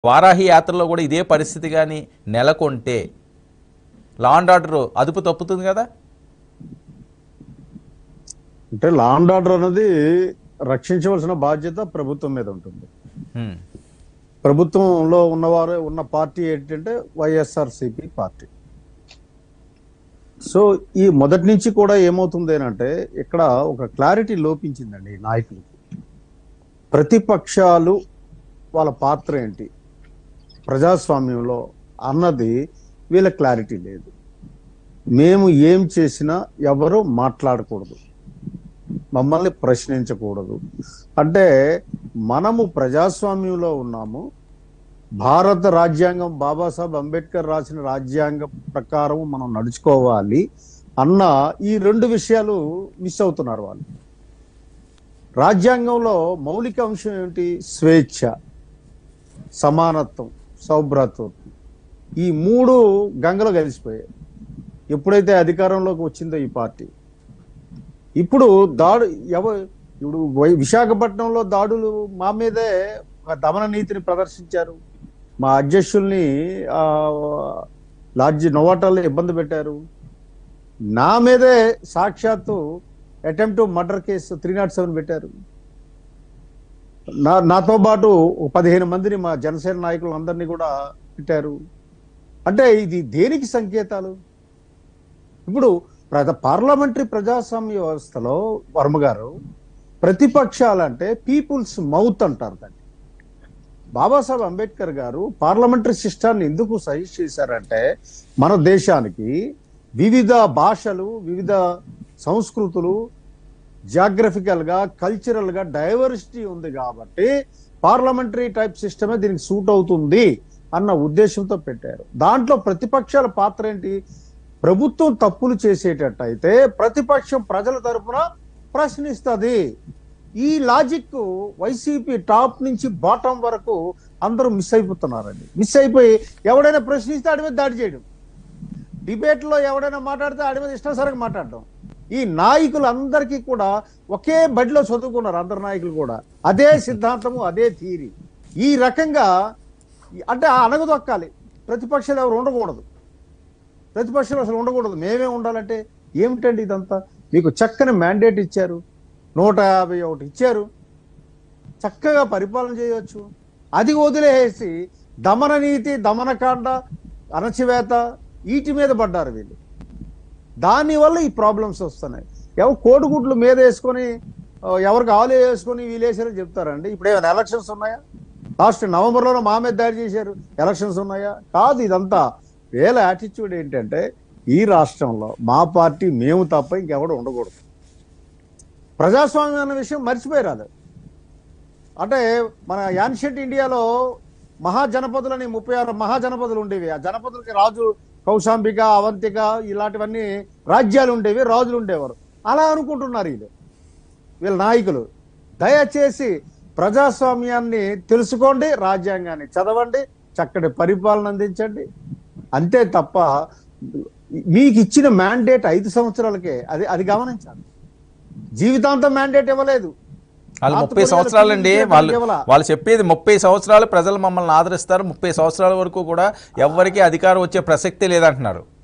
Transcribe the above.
వారాహి యాత్రలో కూడా ఇదే పరిస్థితి కానీ నెలకొంటే లా అండ్ ఆర్డర్ అదుపు తప్పుతుంది కదా అంటే లా అండ్ ఆర్డర్ అనేది రక్షించవలసిన బాధ్యత ప్రభుత్వం మీద ఉంటుంది హ్మ్. ప్రభుత్వంలో ఉన్నవారు ఉన్న పార్టీ ఏంటంటే వైఎస్ఆర్ సిపి పార్టీ సో ఈ మొదటి నుంచి కూడా ఏమవుతుంది అంటే ఇక్కడ ఒక క్లారిటీ లోపించిందండి ఈ నాయకులకి ప్రతిపక్షాలు వాళ్ళ పాత్ర ఏంటి ప్రజాస్వామ్యంలో అన్నది వీళ్ళ క్లారిటీ లేదు మేము ఏం చేసినా ఎవరు మాట్లాడకూడదు మమ్మల్ని ప్రశ్నించకూడదు అంటే మనము ప్రజాస్వామ్యంలో ఉన్నాము భారత రాజ్యాంగం బాబాసాహెబ్ అంబేద్కర్ రాసిన రాజ్యాంగం ప్రకారం మనం నడుచుకోవాలి అన్న ఈ రెండు విషయాలు మిస్ అవుతున్నారు వాళ్ళు రాజ్యాంగంలో మౌలిక అంశం ఏమిటి స్వేచ్ఛ సమానత్వం సౌభ్రత్వం ఈ మూడు గంగలో కలిసిపోయాయి ఎప్పుడైతే అధికారంలోకి వచ్చిందో ఈ పార్టీ ఇప్పుడు దాడు ఎవ ఇప్పుడు వై- విశాఖపట్నంలో దాడులు మా మీదే ఒక దమన నీతిని ప్రదర్శించారు మా అధ్యక్షుల్ని ఆ, లాడ్జి నోవాటాల్లో ఇబ్బంది పెట్టారు నా మీదే సాక్షాత్తు attempt to murder case three not seven పెట్టారు నా నాతో పాటు ఒక పదిహేను మందిని మా జనసేన నాయకులు అందరినీ కూడా పెట్టారు అంటే ఇది దేనికి సంకేతాలు ఇప్పుడు ప్రజ పార్లమెంటరీ ప్రజాస్వామ్య వ్యవస్థలో వర్మ గారు ప్రతిపక్షాలంటే పీపుల్స్ మౌత్ అంటారు దాన్ని బాబాసాహెబ్ అంబేద్కర్ గారు పార్లమెంటరీ సిస్టాన్ని ఎందుకు సజెస్ట్ చేశారంటే మన దేశానికి వివిధ భాషలు వివిధ సంస్కృతులు జాగ్రఫికల్ గా కల్చరల్ గా డైవర్సిటీ ఉంది కాబట్టి పార్లమెంటరీ టైప్ సిస్టమే దీనికి సూట్ అవుతుంది అన్న ఉద్దేశంతో పెట్టారు దాంట్లో ప్రతిపక్షాల పాత్ర ఏంటి ప్రభుత్వం తప్పులు చేసేటట్టయితే ప్రతిపక్షం ప్రజల తరపున ప్రశ్నిస్తుంది ఈ లాజిక్ వైసీపీ టాప్ నుంచి బాటం వరకు అందరూ మిస్ అయిపోతున్నారండి మిస్ అయిపోయి ఎవడైనా ప్రశ్నిస్తే ఆడి మీద దాడి చేయడం డిబేట్ లో ఎవడైనా మాట్లాడితే ఆడి మీద ఇష్టాసరంగా మాట్లాడడం ఈ నాయకులందరికీ కూడా ఒకే బడిలో చదువుకున్నారు అందరు నాయకులు కూడా అదే సిద్ధాంతము అదే థీరీ ఈ రకంగా అంటే అణగదొక్కాలి ప్రతిపక్షాలు ఎవరు ఉండకూడదు ప్రతిపక్షాలు అసలు ఉండకూడదు మేమే ఉండాలంటే ఏమిటండి ఇదంతా మీకు చక్కని మ్యాండేట్ ఇచ్చారు నూట యాభై ఒకటి ఇచ్చారు చక్కగా పరిపాలన చేయవచ్చు అది వదిలేసి దమన నీతి దమనకాండ అణచివేత వీటి మీద పడ్డారు వీళ్ళు దానివల్ల ఈ ప్రాబ్లమ్స్ వస్తున్నాయి ఎవరు కోడిగుడ్లు మీద వేసుకొని ఆ, ఎవరికి ఆలు వేసుకొని వీళ్ళు వేసారని చెప్తారండి ఇప్పుడు ఏమైనా ఎలక్షన్స్ ఉన్నాయా లాస్ట్ నవంబర్లోనే మా మీద దాడి చేశారు ఎలక్షన్స్ ఉన్నాయా కాదు ఇదంతా వీళ్ళ యాటిట్యూడ్ ఏంటంటే ఈ రాష్ట్రంలో మా పార్టీ మేము తప్ప ఇంకెవడు ఉండకూడదు ప్రజాస్వామ్యం అన్న విషయం మర్చిపోయారు అది అంటే మన యాన్షియంట్ ఇండియాలో మహాజనపదులని ముప్పై ఆరు మహాజనపదులు ఉండేవి ఆ జనపదులకి రాజు కౌశాంబిక అవంతిక ఇలాంటివన్నీ రాజ్యాలు ఉండేవి రాజులు ఉండేవారు అలా అనుకుంటున్నారు వీళ్ళు వీళ్ళ నాయకులు దయచేసి ప్రజాస్వామ్యాన్ని తెలుసుకోండి రాజ్యాంగాన్ని చదవండి చక్కటి పరిపాలన అందించండి అంతే తప్ప మీకు ఇచ్చిన మ్యాండేట్ ఐదు సంవత్సరాలకే అది అది గమనించాలి జీవితాంతం మ్యాండేట్ ఇవ్వలేదు వాళ్ళు పాత ముప్పై పొడియాలు సంవత్సరాలండి పీడించే వాళ్ళు కేవల. వాళ్ళు చెప్పేది ముప్పై సంవత్సరాలు ప్రజలు మమ్మల్ని ఆదరిస్తారు ముప్పై సంవత్సరాల వరకు కూడా ఎవ్వరికీ అధికారం వచ్చే ప్రసక్తే లేదంటున్నారు